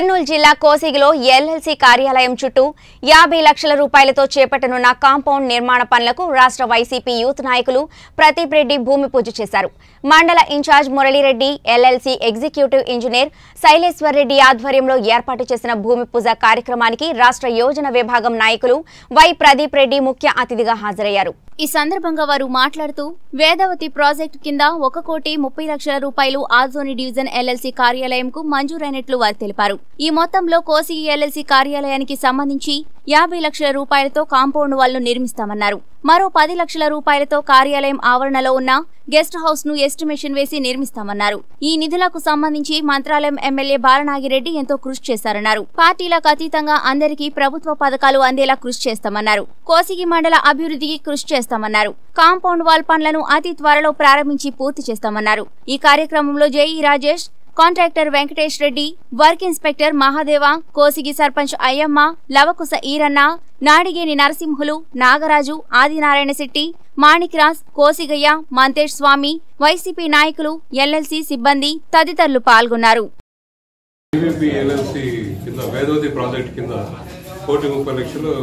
కర్నూలు జిల్లా కోసిగిలో ఎల్ఎల్సీ కార్యాలయం చుట్టూ యాభై లక్షల రూపాయలతో చేపట్టనున్న కాంపౌండ్ నిర్మాణ పనులకు రాష్ట్ర వైసీపీ యూత్ నాయకులు ప్రదీప్ రెడ్డి భూమి పూజ చేశారు మండల incharge మురళిరెడ్డి LLC executive engineer శైలేశ్వర్ Reddy ఆధ్వర్యంలో ఏర్పాటు చేసిన భూమి పూజ కార్యక్రమానికి రాష్ట్ర యోజన విభాగం నాయకులు వై ప్రదీప్ రెడ్డి ముఖ్య అతిథిగా హాజరయ్యారు ఈ సందర్భంగా వారు మాట్లాడుతూ వేదవతి ప్రాజెక్టు కింద ఒక కోటి ముప్పై లక్షల రూపాయలు ఆజోని డివిజన్ ఎల్ఎల్సీ కార్యాలయంకు మంజూరైనట్లు వారు తెలిపారు ఈ మొత్తంలో కోసిగి ఎల్ఎల్సీ కార్యాలయానికి సంబంధించి యాభై లక్షల రూపాయలతో కాంపౌండ్ వాల్ను నిర్మిస్తామన్నారు మరో పది లక్షల రూపాయలతో కార్యాలయం ఆవరణలో ఉన్న గెస్ట్ హౌస్ ను ఎస్టిమేషన్ వేసి నిర్మిస్తామన్నారు ఈ నిధులకు సంబంధించి మంత్రాలయం ఎమ్మెల్యే బాలనాగిరెడ్డి ఎంతో కృషి చేశారన్నారు పార్టీలకు అతీతంగా అందరికీ ప్రభుత్వ పథకాలు అందేలా కృషి చేస్తామన్నారు కోసిగి మండల అభివృద్ధికి కృషి చేస్తామన్నారు కాంపౌండ్ వాల్ పనులను అతి త్వరలో ప్రారంభించి పూర్తి చేస్తామన్నారు ఈ కార్యక్రమంలో JE Rajesh contractor Venkatesh Reddy work inspector Mahadeva Kosigi sarpanch Ayyamma Lavakusha Eranna Nadigeni Narasimhulu Nagaraju Adinarayana Shetty Manikraj Kosigayya Mantesh Swamy YCP నాయకులు ఎల్ఎల్సీ సిబ్బంది తదితరులు పాల్గొన్నారు టీవీపీ ఎల్ఎల్సి కింద వేదవతి ప్రాజెక్ట్ కింద కోటి ముప్పై లక్షలు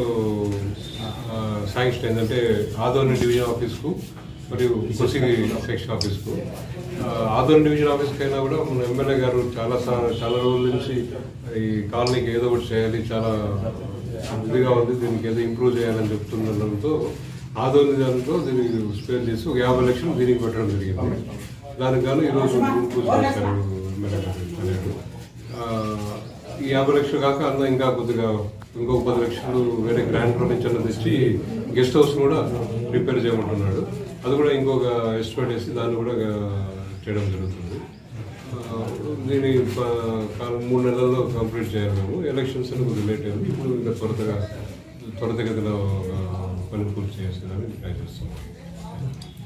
ఆ, శాంక్షన్ అయిందంటే ఆదోని డివిజన్ ఆఫీస్కు మరియు కొసిగి సెక్షన్ ఆఫీస్కు ఆ, ఆదోని డివిజన్ ఆఫీస్కి అయినా కూడా మన ఎమ్మెల్యే గారు చాలా సా- చాలా రోజుల నుంచి ఈ కాలనీకి ఏదో ఒకటి చేయాలి చాలా ఇదిగా ఉంది దీనికి ఏదో ఇంప్రూవ్ చేయాలని చెప్తుండడంతో ఆదోని దాంట్లో దీనికి స్పేర్ చేసి ఒక యాభై లక్షలు దీనికి పెట్టడం జరిగింది దానికి గాను ఈరోజు భూమి పూజ చేశారు ఎమ్మెల్యే గారు అనేటు. ఆ, ఈ యాభై లక్షలు కాక అన్న ఇంకా కొద్దిగా ఇంకొక పది లక్షలు వేరే గ్రాంట్ నుంచి అన్న తెచ్చి గెస్ట్ హౌస్ కూడా రిపేర్ చేయమంటున్నాడు అది కూడా ఇంకొక ఎస్టిమేట్ వేసి దాన్ని కూడా ఆ, చేయడం జరుగుతుంది ఆ, దీని ప- కాలం మూడు నెలల్లో కంప్లీట్ చేయాలి మేము ఎలక్షన్స్ అని కొద్దిగా లేట్ అయింది ఇప్పుడు ఇంకా త్వరగా త్వరితగతిలో ఆ, పని పూర్తి చేసేదాన్ని ట్రై చేస్తున్నాం